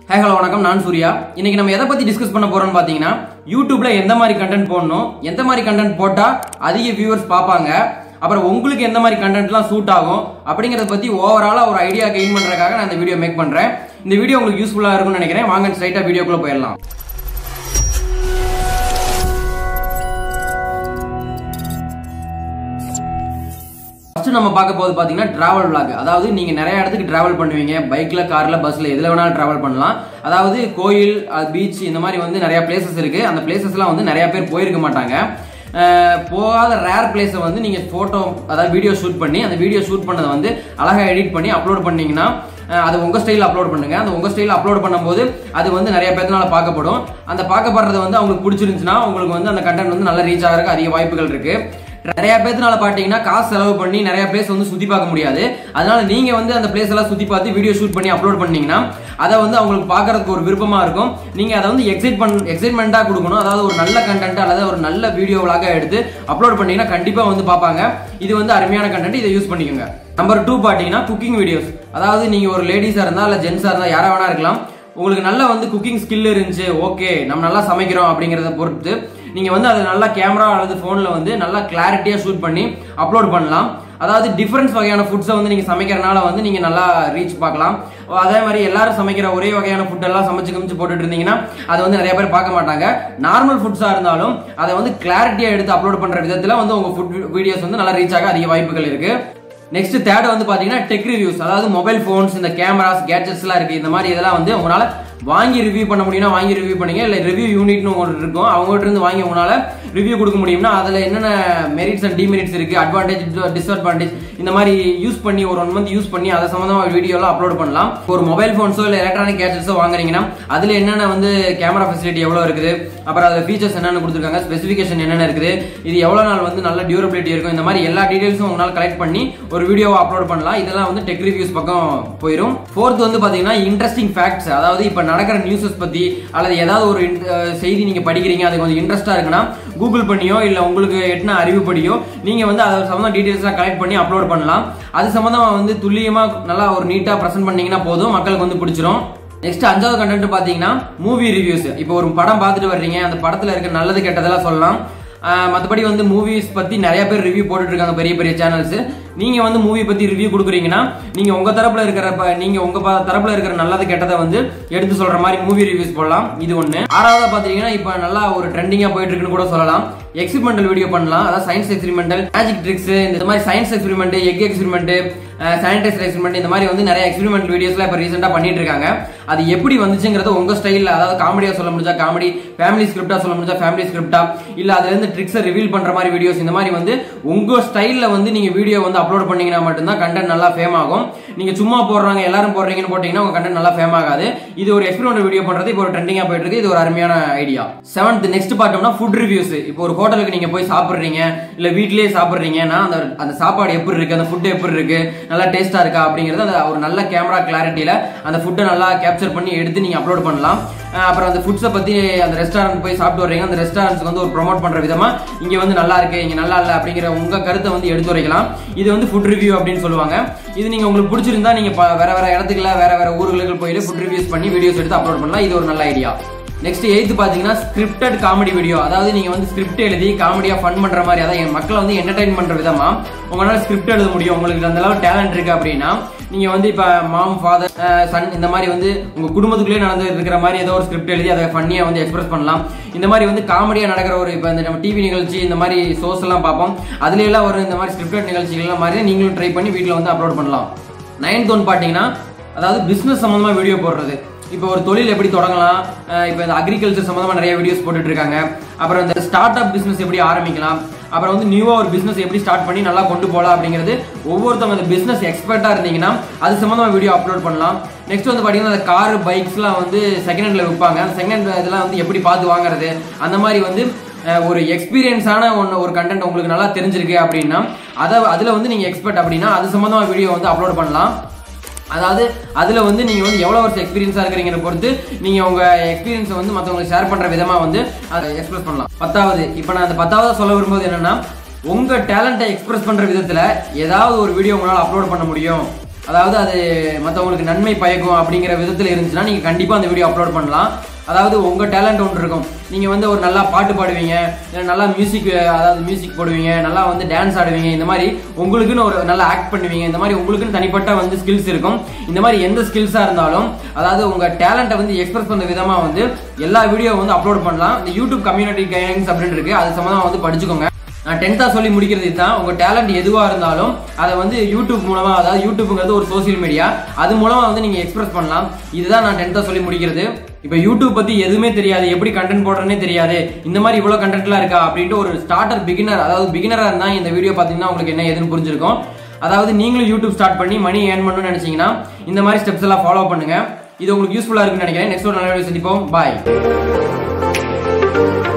hey hello வணக்கம் நான் சூர்யா இன்னைக்கு நம்ம எதை பத்தி டிஸ்கஸ் பண்ண போறோம்னு பாத்தீங்கன்னா யூடியூப்ல எந்த மாதிரி கண்டென்ட் போடணும் எந்த மாதிரி கண்டென்ட் போட்டா அதிக வியூவர்ஸ் பார்ப்பாங்க அப்புறம் உங்களுக்கு எந்த மாதிரி கண்டென்ட்லாம் சூட் ஆகும் அப்படிங்கறத பத்தி ஓவராலா ஒரு ஐடியா கெயின் பண்றதுக்காக நான் இந்த வீடியோ மேக் பண்றேன் இந்த வீடியோ உங்களுக்கு யூஸ்ஃபுல்லா இருக்கும்னு நினைக்கிறேன் வாங்க ஸ்ட்ரைட்டா வீடியோக்குள்ள போயிடலாம் ஃபர்ஸ்ட் நம்ம பார்க்க போது பாத்தீங்கன்னா டிராவல் vlog அதாவது நீங்க நிறைய இடத்துக்கு டிராவல் பண்ணுவீங்க பைக்ல கார்ல பஸ்ல எதுல வேணாலும் டிராவல் பண்ணலாம் அதாவது கோயில் பீச் இந்த மாதிரி வந்து நிறைய பிளேசஸ் இருக்கு அந்த பிளேசஸ்லாம் வந்து நிறைய பேர் போயிருக்க மாட்டாங்க அஹ் போகாத ரேர் பிளேஸை வந்து நீங்க போட்டோ அதாவது வீடியோ ஷூட் பண்ணி அந்த வீடியோ ஷூட் பண்ணதை வந்து அழகா எடிட் பண்ணி அப்லோட் பண்ணீங்கன்னா அஹ் அது உங்க ஸ்டைல் அப்லோட் பண்ணுங்க அந்த உங்க ஸ்டைல் அப்லோட் பண்ணும்போது அது வந்து நிறைய பேர்னால பார்க்கப்படும் அந்த பார்க்கப்படுறது வந்து அவங்களுக்கு பிடிச்சிருந்துச்சுன்னா உங்களுக்கு வந்து அந்த கண்டென்ட் வந்து நல்லா ரீச் ஆகிறதுக்கு அதிக வாய்ப்புகள் இருக்கு நிறைய பேர்த்துனால பாத்தீங்கன்னா காசு செலவு பண்ணி நிறைய பிளேஸ் வந்து சுத்தி பார்க்க முடியாது அதனால நீங்க வந்து அந்த பிளேஸ் எல்லாம் சுத்தி பார்த்து வீடியோ ஷூட் பண்ணி அப்லோட் பண்ணீங்கன்னா அதை வந்து அவங்களுக்கு பார்க்கறதுக்கு ஒரு விருப்பமா இருக்கும் நீங்க அதை வந்து எக்ஸைட் பண் எக்ஸைட்மெண்டா கொடுக்கணும் அதாவது ஒரு நல்ல கண்டென்ட் அல்லது ஒரு நல்ல வீடியோவாக எடுத்து அப்லோட் பண்ணீங்கன்னா கண்டிப்பா வந்து பார்ப்பாங்க இது வந்து அருமையான கண்டென்ட் இதை யூஸ் பண்ணிக்கோங்க நம்பர் டூ பாத்தீங்கன்னா குக்கிங் வீடியோஸ் அதாவது நீங்க ஒரு லேடிஸா இருந்தா இல்ல ஜென்ஸா இருந்தா யாரா வேணா இருக்கலாம் உங்களுக்கு நல்லா வந்து குக்கிங் ஸ்கில் இருந்துச்சு ஓகே நம்ம நல்லா சமைக்கிறோம் அப்படிங்கறத பொறுத்து நீங்க வந்து அதை நல்லா கேமரா அல்லது போன்ல வந்து நல்லா கிளாரிட்டியா ஷூட் பண்ணி அப்லோட் பண்ணலாம் அதாவது டிஃபரன்ஸ் வகையான ஃபுட்ஸை வந்து நீங்க சமைக்கிறனால வந்து நீங்க நல்லா ரீச் பார்க்கலாம் அதே மாதிரி எல்லாரும் சமைக்கிற ஒரே வகையான ஃபுட் எல்லாம் சமைச்சு கமிச்சு போட்டுட்டு இருந்தீங்கன்னா அதை வந்து நிறைய பேர் பார்க்க மாட்டாங்க நார்மல் ஃபுட்ஸா இருந்தாலும் அதை வந்து கிளாரிட்டியா எடுத்து அப்லோட் பண்ற விதத்துல வந்து உங்க ஃபுட் வீடியோஸ் வந்து நல்லா ரீச் ஆக அதிக வாய்ப்புகள் இருக்கு நெக்ஸ்ட் தேர்ட் வந்து பாத்தீங்கன்னா டெக் ரிவ்யூஸ் அதாவது மொபைல் போன்ஸ் இந்த கேமராஸ் கேட்ஜெட்ஸ் எல்லாம் இருக்கு இந்த மாதிரி இதெல்லாம் வந்து உங்களால வாங்கி ரிவ்யூ பண்ண முடியும்னா வாங்கி ரிவ்யூ பண்ணுங்க இல்ல ரிவ்யூ யூனிட்னு ஒன்று இருக்கும் அவங்ககிட்ட இருந்து வாங்கி உங்களால ரிவ்யூ கொடுக்க முடியும்னா அதுல என்னென்ன மெரிட்ஸ் அண்ட் டிமெரிட்ஸ் இருக்கு அட்வான்டேஜ் டிஸ்அட்வான்டேஜ் இந்த மாதிரி யூஸ் பண்ணி ஒரு ஒன் மந்த் யூஸ் பண்ணி அதை சம்பந்தமா வீடியோ எல்லாம் அப்லோட் பண்ணலாம் ஒரு மொபைல் போன்ஸோ இல்ல எலக்ட்ரானிக் கேட்ஜெட்ஸோ வாங்குறீங்கன்னா அதுல என்னென்ன வந்து கேமரா ஃபெசிலிட்டி எவ்வளவு இருக்குது அப்புறம் அதுல ஃபீச்சர்ஸ் என்னென்ன கொடுத்துருக்காங்க ஸ்பெசிஃபிகேஷன் என்னென்ன இருக்குது இது எவ்வளவு நாள் வந்து நல்ல டியூரபிலிட்டி இருக்கும் இந்த மாதிரி எல்லா டீடைல்ஸும் உங்களால் கலெக்ட் பண்ணி ஒரு வீடியோவை அப்லோட் பண்ணலாம் இதெல்லாம் வந்து டெக் ரிவ்யூஸ் பக்கம் போயிடும் ஃபோர்த் வந்து பாத்தீங்கன்னா இன்ட்ரெஸ்டிங் ஃபேக்ட்ஸ் அதாவது இப்ப நடக்கிற நியூஸஸ் பத்தி அல்லது ஏதாவது ஒரு in- அஹ் செய்தி நீங்க படிக்கிறீங்க அது கொஞ்சம் இன்ட்ரெஸ்டா இருக்குன்னா கூகுள் பண்ணியோ இல்ல உங்களுக்கு எட்டின அறிவுப்படியோ நீங்க வந்து அதை சம்பந்தம் டீடைல்ஸ்லாம் கலெக்ட் பண்ணி அப்லோட் பண்ணலாம் அது சம்பந்தமா வந்து துல்லியமா நல்லா ஒரு நீட்டா பிரசன்ட் பண்ணீங்கன்னா போதும் மக்களுக்கு வந்து பிடிச்சிரும் நெக்ஸ்ட் அஞ்சாவது கண்டென்ட் பாத்தீங்கன்னா மூவி ரிவ்யூஸ் இப்போ ஒரு படம் பார்த்துட்டு வர்றீங்க அந்த படத்துல இருக்க நல்லது கெட்டதெல்லாம் சொல்லலாம் ஆஹ் மத்தபடி வந்து மூவிஸ் பத்தி நிறைய பேர் ரிவ்யூ போட்டுட்டு இருக்காங்க பெரிய பெரிய சேனல்ஸ் நீங்க வந்து மூவி பத்தி ரிவ்யூ கொடுக்குறீங்கன்னா நீங்க உங்க தரப்புல இருக்கிற ப- நீங்க உங்க ப- தரப்புல இருக்கிற நல்லது கெட்டதை வந்து எடுத்து சொல்ற மாதிரி மூவி ரிவ்யூஸ் போடலாம் இது ஒண்ணு ஆறாவதா பாத்தீங்கன்னா இப்ப நல்லா ஒரு ட்ரெண்டிங்கா போயிட்டு இருக்குன்னு கூட சொல்லலாம் எக்ஸ்பெரிமெண்டல் வீடியோ பண்ணலாம் அதாவது சயின்ஸ் எக்ஸ்பெரிமெண்டல் மேஜிக் ட்ரிக்ஸ் இந்த மாதிரி science experiment egg experiment sanitiser experiment இந்த மாதிரி வந்து நிறைய எக்ஸ்பெரிமெண்ட் வீடியோஸ்லாம் இப்போ ரீசெண்டாக பண்ணிட்டு இருக்காங்க அது எப்படி வந்துச்சுங்கிறது உங்க ஸ்டைலில் அதாவது காமெடியா சொல்ல முடிஞ்சா காமெடி ஃபேமிலி ஸ்கிரிப்டா சொல்ல முடிஞ்சா ஃபேமிலி ஸ்கிரிப்டா இல்ல அதுல இருந்து ட்ரிக்ஸை ரிவீல் பண்ற மாதிரி வீடியோஸ் இந்த மாதிரி வந்து உங்க ஸ்டைல்ல வந்து நீங்க வீடியோ வந்து அப்லோட் பண்ணீங்கன்னா மட்டும்தான் கண்டென்ட் நல்லா ஃபேம் ஆகும் நீங்க சும்மா போடுறாங்க எல்லாரும் போடுறீங்கன்னு போட்டீங்கன்னா உங்க கண்டென்ட் நல்லா ஃபேம் ஆகாது இது ஒரு எக்ஸ்பெரிமெண்ட் வீடியோ பண்றது இப்போ ஒரு ட்ரெண்டிங்கா போயிட்டு இருக்கு இது ஒரு அருமையான ஐடியா செவன்த் நெக்ஸ்ட் பார்த்தோம்னா ஃபுட் ரிவ்யூஸ் இப்போ ஒரு ஹோட்டலுக்கு நீங்க போய் சாப்பிடுறீங்க இல்ல வீட்லயே சாப்பிடுறீங்கன்னா அந்த அந்த சாப்பாடு எப்படி இருக்கு அந்த ஃபுட் எப்படி இருக்கு நல்லா டேஸ்டா இருக்கா அப்படிங்கறது அந்த ஒரு நல்ல கேமரா கிளாரிட்டியில அந்த ஃபுட்டை நல்லா கேப்சர் பண்ணி எடுத்து நீங்க அப்லோட் பண்ணலாம் அஹ் அப்புறம் அந்த ஃபுட்ஸை பத்தி அந்த ரெஸ்டாரண்ட் போய் சாப்பிட்டு வர்றீங்க அந்த ரெஸ்டாரண்ட்ஸ்க்கு வந்து ஒரு ப்ரோமோட் பண்ற விதமா இங்க வந்து நல்லா இருக்கு இங்க நல்லா இல்ல அப்படிங்கிற உங்க கருத்தை வந்து எடுத்து வரைக்கலாம் இது வந்து ஃபுட் ரிவ்யூ அப்படின்னு சொல்லுவாங்க இது நீங்க உங்களுக்கு பிடிச்சிருந்தா நீங்க ப- வேற வேற இடத்துக்குல வேற வேற ஊர்களுக்கு போயிட்டு ஃபுட் ரிவ்யூஸ் பண்ணி வீடியோஸ் எடுத்து அப்லோட் பண்ணலாம் இது ஒரு நல்ல ஐடியா நெக்ஸ்ட் எய்த் பாத்தீங்கன்னா ஸ்கிரிப்டட் காமெடி வீடியோ அதாவது நீங்க வந்து ஸ்கிரிப்ட் எழுதி காமெடியா ஃபன் பண்ற மாதிரி அதாவது என் மக்களை வந்து என்டர்டைன் பண்ற விதமா உங்களால ஸ்கிரிப்ட் எழுத முடியும் உங்களுக்கு அந்த அளவு டேலண்ட் இருக்கு அப்படின்னா நீங்க வந்து இப்ப மாம் ஃபாதர் சன் இந்த மாதிரி வந்து உங்க குடும்பத்துக்குள்ளே நடந்து இருக்கிற மாதிரி ஏதோ ஒரு ஸ்கிரிப்ட் எழுதி அதை ஃபன்னியா வந்து எக்ஸ்பிரஸ் பண்ணலாம் இந்த மாதிரி வந்து காமெடியா நடக்கிற ஒரு இப்ப இந்த நம்ம டிவி நிகழ்ச்சி இந்த மாதிரி ஷோஸ் எல்லாம் பார்ப்போம் அதுல எல்லாம் ஒரு இந்த மாதிரி ஸ்கிரிப்டட் நிகழ்ச்சிகள் மாதிரி நீங்களும் ட்ரை பண்ணி வீட்ல வந்து அப்லோட் பண்ணலாம் நைன்த் ஒன் பாத்தீங்கன்னா அதாவது பிசினஸ் சம்பந்தமா வீடியோ போடுறது இப்போ ஒரு தொழில் எப்படி தொடங்கலாம் அஹ் இப்போ இந்த அக்ரிகல்ச்சர் சம்பந்தமா நிறைய வீடியோஸ் போட்டுட்டு இருக்காங்க அப்புறம் இந்த ஸ்டார்ட் அப் பிசினஸ் எப்படி ஆரம்பிக்கலாம் அப்புறம் வந்து நியூவா ஒரு பிசினஸ் எப்படி ஸ்டார்ட் பண்ணி நல்லா கொண்டு போகலாம் அப்படிங்கிறது ஒவ்வொருத்தவங்க இந்த பிசினஸ் எக்ஸ்பர்ட்டா இருந்தீங்கன்னா அது சம்பந்தமா வீடியோ அப்லோட் பண்ணலாம் நெக்ஸ்ட் வந்து பாத்தீங்கன்னா அந்த கார் பைக்ஸ்லாம் வந்து செகண்ட் ஹேண்ட்ல விற்பாங்க அந்த செகண்ட் ஹேண்ட் இதெல்லாம் வந்து எப்படி பார்த்து வாங்குறது அந்த மாதிரி வந்து அஹ், ஒரு எக்ஸ்பீரியன்ஸான ஒன்று ஒரு கண்டென்ட் உங்களுக்கு நல்லா தெரிஞ்சிருக்கு அப்படின்னா அதை அதில் வந்து நீங்கள் எக்ஸ்பர்ட் அப்படின்னா அது சம்மந்தமா வீடியோ வந்து அப்லோட் பண்ணலாம் அதாவது அதுல வந்து நீங்க வந்து எவ்வளவு வருஷம் எக்ஸ்பீரியன்ஸா இருக்கிறீங்கன்னு பொறுத்து நீங்க உங்க எக்ஸ்பீரியன்ஸை வந்து மத்தவங்களுக்கு ஷேர் பண்ற விதமா வந்து அதை எக்ஸ்பிரஸ் பண்ணலாம் பத்தாவது இப்போ நான் அந்த பத்தாவது சொல்ல விரும்புவது என்னன்னா உங்க டேலண்ட்டை எக்ஸ்பிரஸ் பண்ற விதத்துல ஏதாவது ஒரு வீடியோ உங்களால அப்லோட் பண்ண முடியும் அதாவது அது மற்றவங்களுக்கு நன்மை பயக்கும் அப்படிங்கிற விதத்தில் இருந்துச்சுன்னா நீங்கள் கண்டிப்பாக அந்த வீடியோ அப்லோட் பண்ணலாம் அதாவது உங்கள் டேலண்ட் ஒன்று இருக்கும் நீங்கள் வந்து ஒரு நல்லா பாட்டு பாடுவீங்க இல்லை நல்லா மியூசிக் அதாவது மியூசிக் போடுவீங்க நல்லா வந்து டான்ஸ் ஆடுவீங்க இந்த மாதிரி உங்களுக்குன்னு ஒரு நல்லா ஆக்ட் பண்ணுவீங்க இந்த மாதிரி உங்களுக்குன்னு தனிப்பட்ட வந்து ஸ்கில்ஸ் இருக்கும் இந்த மாதிரி எந்த ஸ்கில்ஸாக இருந்தாலும் அதாவது உங்கள் டேலண்ட்டை வந்து எக்ஸ்பிரஸ் பண்ணுற விதமாக வந்து எல்லா வீடியோ வந்து அப்லோட் பண்ணலாம் இந்த யூடியூப் கம்யூனிட்டி கைடன்ஸ் அப்படின்னு இருக்கு அது சம்மந்தமாக வந்து படிச்சுக்கோங்க நான் டென்த்தாக சொல்லி முடிக்கிறது தான் உங்கள் டேலண்ட் எதுவாக இருந்தாலும் அதை வந்து யூடியூப் மூலமாக அதாவது யூடியூப்ங்கிறது ஒரு சோஷியல் மீடியா அது மூலமாக வந்து நீங்கள் எக்ஸ்பிரஸ் பண்ணலாம் இதுதான் நான் டென்த்தாக சொல்லி முடிக்கிறது இப்போ யூடியூப் பற்றி எதுவுமே தெரியாது எப்படி கண்டென்ட் போடுறேனே தெரியாது இந்த மாதிரி இவ்வளோ கண்டென்ட்லாம் இருக்கா அப்படின்ட்டு ஒரு ஸ்டார்டர் பிகினர் அதாவது பிகினராக இருந்தால் இந்த வீடியோ பார்த்தீங்கன்னா உங்களுக்கு என்ன ஏதுன்னு புரிஞ்சிருக்கும் அதாவது நீங்களும் யூடியூப் ஸ்டார்ட் பண்ணி மணி ஏர்ன் பண்ணணும்னு நினைச்சீங்கன்னா இந்த மாதிரி ஸ்டெப்ஸ் எல்லாம் ஃபாலோ பண்ணுங்க இது உங்களுக்கு யூஸ்ஃபுல்லாக இருக்குன்னு நினைக்கிறேன் நெக்ஸ்ட் ஒரு நல்ல வீடியோ சந்திப்போம் பாய்